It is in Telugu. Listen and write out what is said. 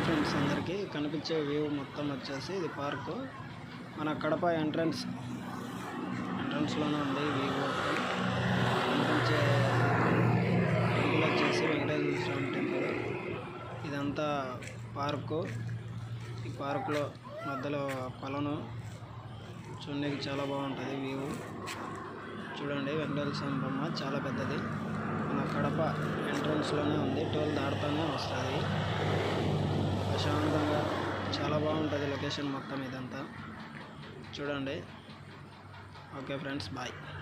ఫ్రెండ్స్ అందరికీ కనిపించే వ్యూ మొత్తం వచ్చేసి ఇది పార్కు మన కడప ఎంట్రన్స్ ఎంట్రన్స్లోనే ఉంది వ్యూ కనిపించే టెంపుల్ వచ్చేసి వెంకటేశ్వర స్వామి టెంపుల్ ఇదంతా పార్కు ఈ పార్కులో మధ్యలో కొలను చూడడానికి చాలా బాగుంటుంది వ్యూ చూడండి వెంకటేశ్వర స్వామి బొమ్మ చాలా పెద్దది మన కడప ఎంట్రన్స్లోనే ఉంది టోల్ దాడుతూనే వస్తుంది ప్రశాంతంగా చాలా బాగుంటుంది లొకేషన్ మొత్తం ఇదంతా చూడండి ఓకే ఫ్రెండ్స్ బాయ్